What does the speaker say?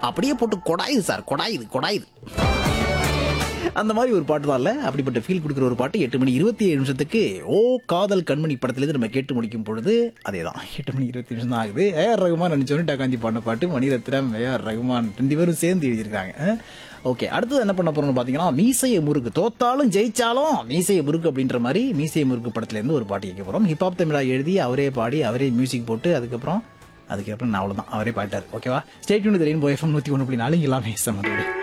அப்படியே போட்டு கொடாயுது சார் கொடாயுது கொடாயுது அந்த மாதிரி ஒரு பாட்டு தான் இல்ல அப்படிப்பட்ட ஃபீல் கொடுக்குற ஒரு பாட்டு எட்டு மணி இருபத்தி ஏழு நிமிஷத்துக்கு ஓ காதல் கண்மணி படத்துலேருந்து நம்ம கேட்டு முடிக்கும் பொழுது அதே தான் எட்டு மணி இருபத்தி நிமிஷம் தான் ஆகுது ஏஆர் ரகுமான் நினச்சோன்னு டகாந்தி பாடின பாட்டு மணிரத்னம் ஏஆர் ரகுமான் ரெண்டு பேரும் சேர்ந்து எழுதியிருக்காங்க ஓகே அடுத்தது என்ன பண்ண போறோம்னு பார்த்தீங்கன்னா மீசைய முறுக்கு தோத்தாலும் ஜெயிச்சாலும் மீசைய முறுக்கு அப்படின்ற மாதிரி மீசைய முறுக்கு படத்துலேருந்து ஒரு பாட்டு கேட்க போகிறோம் ஹிப்ஹாப் தமிழா எழுதி அவரே பாடி அவரே மியூசிக் போட்டு அதுக்கப்புறம் அதுக்கப்புறம் நான் அவ்வளோதான் அவரே பாட்டார் ஓகேவா ஸ்டேட் யூனிட் தெரியும் போய் எஃப்எம் நூற்றி ஒன்று புள்ளி நாலு எல்லாமே சமதோடு